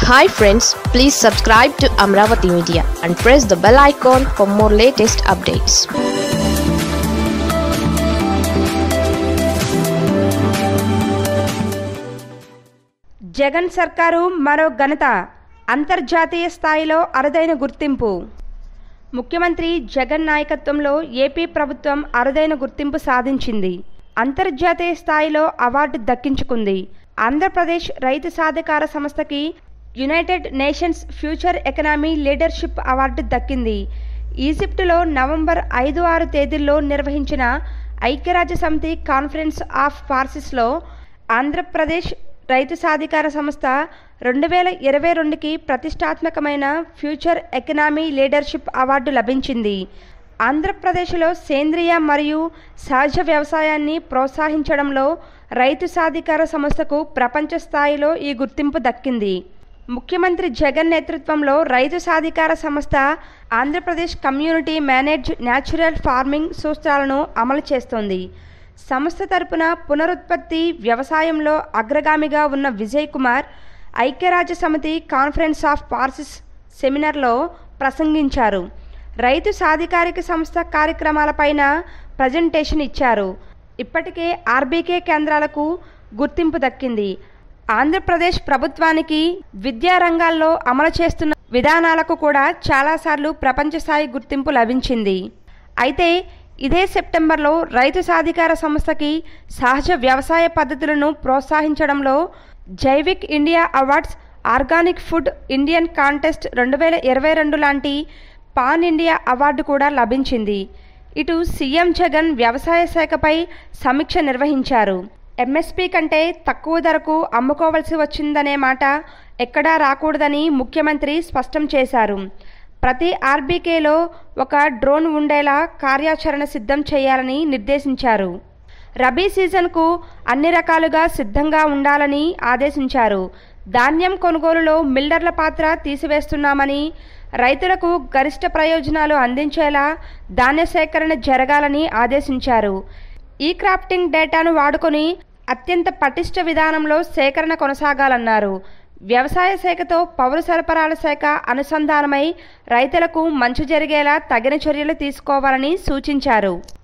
hi friends please subscribe to Amaravati media and press the bell icon for more latest updates Jagan సర్కారు మరో ఘనత అంతర్జాతీయ స్థాయిలో అరుదైన గుర్తింపు ముఖ్యమంత్రి జగన్ నాయకత్వంలో ఏపీ ప్రభుత్వం అరుదైన గుర్తింపు సాధించింది అంతర్జాతీయ స్థాయిలో అవార్డు దక్కించుకుంది ఆంధ్రప్రదేశ్ రైతు సాధికార సంస్థకి United Nations future economy leadership award దక్కింది ఈజిప్టులో నవంబర్ ఐదు ఆరు తేదీల్లో నిర్వహించిన ఐక్యరాజ్య సమితి కాన్ఫరెన్స్ ఆఫ్ పార్సిస్లో ఆంధ్రప్రదేశ్ రైతు సాధికార సంస్థ రెండు వేల ఇరవై రెండుకి ప్రతిష్టాత్మకమైన ఫ్యూచర్ ఎకనామీ లీడర్షిప్ అవార్డు లభించింది ఆంధ్రప్రదేశ్లో సేంద్రియ మరియు సహజ వ్యవసాయాన్ని ప్రోత్సహించడంలో రైతు సాధికార సంస్థకు ప్రపంచ స్థాయిలో ఈ గుర్తింపు దక్కింది ముఖ్యమంత్రి జగన్ నేతృత్వంలో Rythu Sadhikara Samstha Andhra Pradesh community manage natural farming సూత్రాలను అమలు చేస్తోంది సంస్థ తరపున పునరుత్పత్తి వ్యవసాయంలో అగ్రగామిగా ఉన్న విజయ్ కుమార్ ఐక్యరాజ్య సమితి కాన్ఫరెన్స్ ఆఫ్ పార్సిస్ సెమినార్లో ప్రసంగించారు రైతు సాధికారిక సంస్థ కార్యక్రమాలపైన ప్రజెంటేషన్ ఇచ్చారు ఇప్పటికే ఆర్బీకే కేంద్రాలకు గుర్తింపు దక్కింది ఆంధ్రప్రదేశ్ ప్రభుత్వానికి విద్యా రంగాల్లో అమలు చేస్తున్న విధానాలకు కూడా చాలాసార్లు ప్రపంచ స్థాయి గుర్తింపు లభించింది అయితే ఇదే సెప్టెంబర్లో రైతు సాధికార సంస్థకి సహజ వ్యవసాయ పద్ధతులను ప్రోత్సహించడంలో Jaivik India awards organic food Indian contest రెండు వేల ఇరవై రెండు లాంటి పాన్ ఇండియా అవార్డు కూడా లభించింది ఇటు సీఎం జగన్ వ్యవసాయ శాఖపై సమీక్ష నిర్వహించారు ఎంఎస్పీ కంటే తక్కువ ధరకు అమ్ముకోవలసి వచ్చిందనే మాట ఎక్కడా రాకూడదని ముఖ్యమంత్రి స్పష్టం చేశారు ప్రతి ఆర్బీకేలో ఒక డ్రోన్ ఉండేలా కార్యాచరణ సిద్ధం చేయాలని నిర్దేశించారు రబీ సీజన్కు అన్ని రకాలుగా సిద్ధంగా ఉండాలని ఆదేశించారు ధాన్యం కొనుగోలులో మిల్లర్ల పాత్ర తీసివేస్తున్నామని రైతులకు గరిష్ట ప్రయోజనాలు అందించేలా ధాన్య సేకరణ జరగాలని ఆదేశించారు ఈ క్రాఫ్టింగ్ డేటాను వాడుకొని అత్యంత పటిష్ట విధానంలో సేకరణ కొనసాగాలన్నారు వ్యవసాయ శాఖతో పౌర సరఫరాల శాఖ అనుసంధానమై రైతులకు మంచి జరిగేలా తగిన చర్యలు తీసుకోవాలని సూచించారు